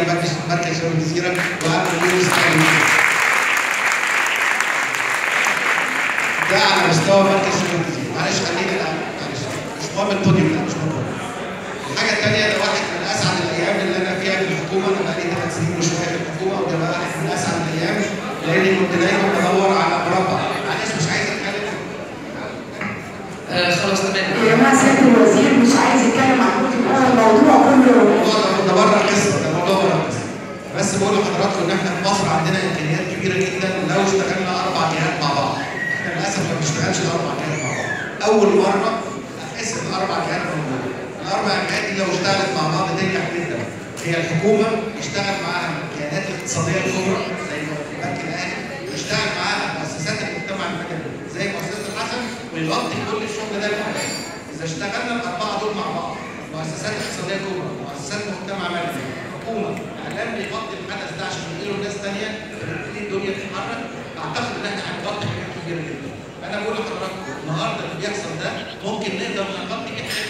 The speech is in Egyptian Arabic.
مركز مركز شباب الجزيره وعامل مليون ده على مستوى مركز شباب الجزيره معلش خلينا الان معلش مش مهم البوديوم لا مش مهم الحاجه الثانيه ده واحد من اسعد الايام اللي انا فيها في الحكومه انا بقالي ثلاث سنين وشويه في الحكومه وده بقى واحد من اسعد الايام لاني كنت دايما بدور على مربع معلش مش عايز اتكلم آه خلاص تمام يا جماعه سياده الوزير مش عايز يتكلم عن كل الموضوع كله الموضوع ده ده بره القصه ده موضوع بره القصه بس بقول لحضراتكم ان احنا في مصر عندنا امكانيات كبيره جدا لو اشتغلنا اربع جهات مع بعض احنا للاسف ما بنشتغلش الاربع جهات مع بعض اول مره احس ان الاربع جهات موجوده الاربع جهات دي لو اشتغلت مع بعض تنجح جدا هي الحكومه يشتغل معاها الكيانات الاقتصاديه الكبرى زي البنك الاهلي ويشتغل معاها مؤسسات المجتمع المدني زي مؤسسه الحسن ويغطي كل الشغل ده لوحده اذا اشتغلنا الاربعه دول مع بعض مؤسسات اقتصاديه كبرى مؤسسات مجتمع مدني حكومه اعلام بيغطي الحدث ده عشان ينقله لناس ثانيه تبتدي الدنيا تتحرك اعتقد ان احنا هنغطي حاجات كبيره جدا انا بقول لحضراتكم النهارده اللي بيحصل ده ممكن نقدر نغطي احنا